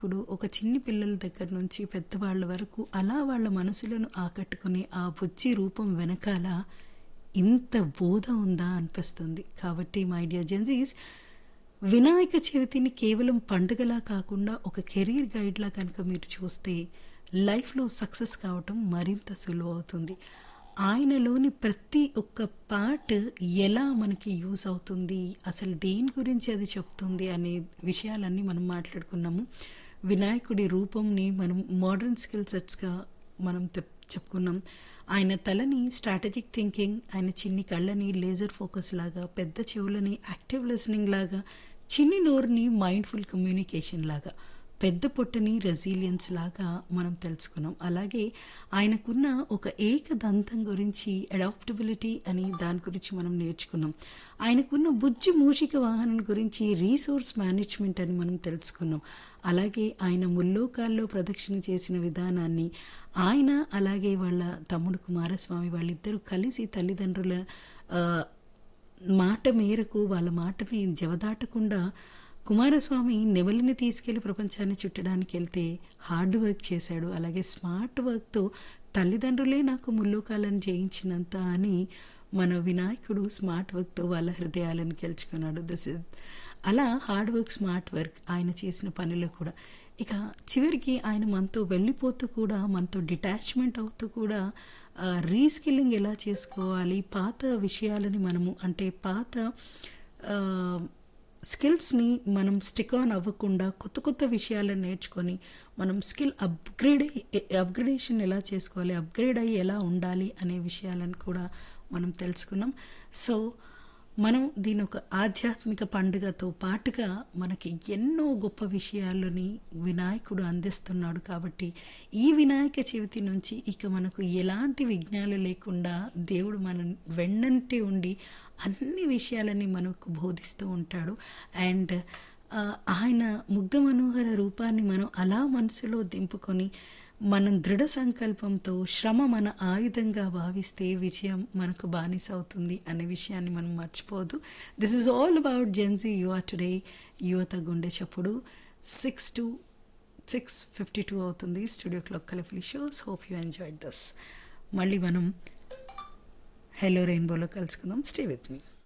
ఇప్పుడు ఒక చిన్ని పిల్లల దగ్గర నుంచి పెద్దవాళ్ళ వరకు అలా వాళ్ళ మనసులను ఆకట్టుకునే ఆ బుజ్జి రూపం వెనకాల ఇంత బోధ ఉందా అనిపిస్తుంది కాబట్టి మై డియర్ జెన్జీస్ వినాయక చవితిని కేవలం పండుగలా కాకుండా ఒక కెరీర్ గైడ్లా కనుక మీరు చూస్తే లైఫ్లో సక్సెస్ కావటం మరింత సులువు అవుతుంది ఆయనలోని ప్రతి ఒక్క పార్ట్ ఎలా మనకి యూజ్ అవుతుంది అసలు దేని గురించి అది చెప్తుంది అనే విషయాలన్నీ మనం మాట్లాడుకున్నాము వినాయకుడి రూపంని మనం మోడర్న్ స్కిల్ సెట్స్గా మనం తెప్- చెప్పుకున్నాం ఆయన తలని స్ట్రాటజిక్ థింకింగ్ ఆయన చిన్ని కళ్ళని లేజర్ ఫోకస్ లాగా పెద్ద చెవులని యాక్టివ్ లిసనింగ్ లాగా చిన్ని నోరుని మైండ్ఫుల్ కమ్యూనికేషన్ లాగా పెద్ద పొట్టని రెసిలియన్స్ లాగా మనం తెలుసుకున్నాం అలాగే ఆయనకున్న ఒక ఏకదంతం గురించి అడాప్టబిలిటీ అని దాని గురించి మనం నేర్చుకున్నాం ఆయనకున్న బుజ్జి మూషిక వాహనం గురించి రీసోర్స్ మేనేజ్మెంట్ అని మనం తెలుసుకున్నాం అలాగే ఆయన ముల్లోకాల్లో ప్రదక్షిణ చేసిన విధానాన్ని ఆయన అలాగే వాళ్ళ తమ్ముడు కుమారస్వామి వాళ్ళిద్దరూ కలిసి తల్లిదండ్రుల ఆ, మాట మేరకు వాళ్ళ మాటని జవదాటకుండా కుమారస్వామి నెమలిని తీసుకెళ్లి ప్రపంచాన్ని చుట్టడానికి వెళ్తే హార్డ్ వర్క్ చేశాడు అలాగే స్మార్ట్ వర్క్తో తల్లిదండ్రులే నాకు ముల్లోకాలను జయించినంత అని మన వినాయకుడు స్మార్ట్ వర్క్తో వాళ్ళ హృదయాలను గెలుచుకున్నాడు దిస్ ఇస్ అలా హార్డ్ వర్క్ స్మార్ట్ వర్క్ ఆయన చేసిన పనులు కూడా ఇక చివరికి ఆయన మనతో వెళ్ళిపోతూ కూడా మనతో డిటాచ్మెంట్ అవుతూ కూడా రీస్కిల్లింగ్ ఎలా చేసుకోవాలి పాత విషయాలని మనము అంటే పాత ఆ, స్కిల్స్ని మనం స్టిక్ ఆన్ అవ్వకుండా కొత్త కొత్త విషయాలను నేర్చుకొని మనం స్కిల్ అప్గ్రేడ్ అప్గ్రేడేషన్ ఎలా చేసుకోవాలి అప్గ్రేడ్ అయ్యి ఎలా ఉండాలి అనే విషయాలను కూడా మనం తెలుసుకున్నాం సో మనం దీని ఒక ఆధ్యాత్మిక పండుగతో పాటుగా మనకి ఎన్నో గొప్ప విషయాలని వినాయకుడు అందిస్తున్నాడు కాబట్టి ఈ వినాయక చవితి నుంచి ఇక మనకు ఎలాంటి విఘ్నాలు లేకుండా దేవుడు మన వెన్నంటి ఉండి అన్ని విషయాలని మనకు బోధిస్తూ ఉంటాడు అండ్ ఆ, ఆయన ముగ్ధ మనోహర రూపాన్ని మనం అలా మనసులో దింపుకొని మనం దృఢ సంకల్పంతో శ్రమ మన ఆయుధంగా భావిస్తే విజయం మనకు బానిస అవుతుంది అనే విషయాన్ని మనం మర్చిపోదు this is all about Gen Z your today యువత గుండె చప్పుడు six two six fifty two అవుతుంది studio clock colourful shows hope you enjoyed this మళ్ళీ మనం హెలో రెయిన్బోలో కలుసుకుందాం స్టే విత్ మీ